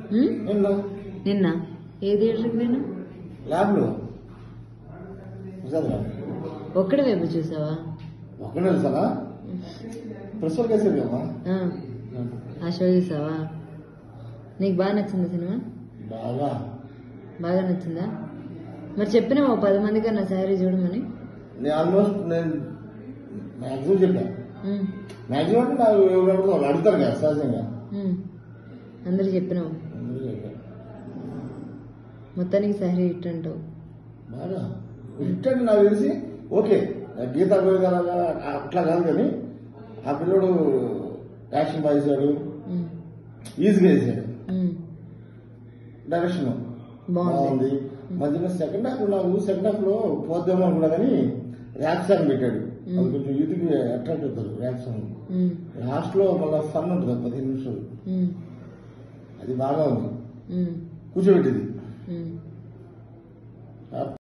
ఉమ్? నిన్న నిన్న ఏ థియేటర్కి నేను ల్యాబ్లో చదరా ఒక్కడే వైపు చూసావా ఒక్కడే తెలుసానా ప్రెషర్ కేసేది అమ్మా ఆ, ఆ షో చూసావా నీకు బాగా నచ్చిందా సినిమా బాగా బాగా నచ్చిందా మరి చెప్పినావా ఓ పది మందికి నా శారీ చూడమని నేను ఆల్మోస్ట్ నేను మ్యాక్సిమం చెప్పా ఉమ్, మ్యాక్సిమం అంటే నాకు ఎవరెవరితో వాళ్ళు అడుగుతారు కదా సహజంగా ఉమ్. అందరు చెప్పినావు అందరూ చెప్పా మొత్తానికి శారీ హిట్ అంటావు బాగా హిట్ అంటే నాకు తెలిసి ఓకే గీతా గోవిందాల అట్లా కాదు కానీ ఆ పిల్లడు యాక్షన్ బాగా చేశాడు ఉమ్, ఈజీగా చేశాడు ఉమ్. డైరెక్షన్ బాగుంది బాగుంది మధ్యలో సెకండ్ హాఫ్ నాకు సెకండ్ హాఫ్ లో పోద్దామో అనుకున్నా కానీ ర్యాప్ సాంగ్ పెట్టాడు అది కొంచెం యూత్కి అట్రాక్ట్ అవుతారు ర్యాప్ సాంగ్ ఉమ్, లాస్ట్ లో మళ్ళీ ఫన్ ఉంటుంది పదిహేను నిమిషాలు ఉమ్, అది బాగా ఉంది ఉమ్, కూర్చోబెట్టింది ఉమ్.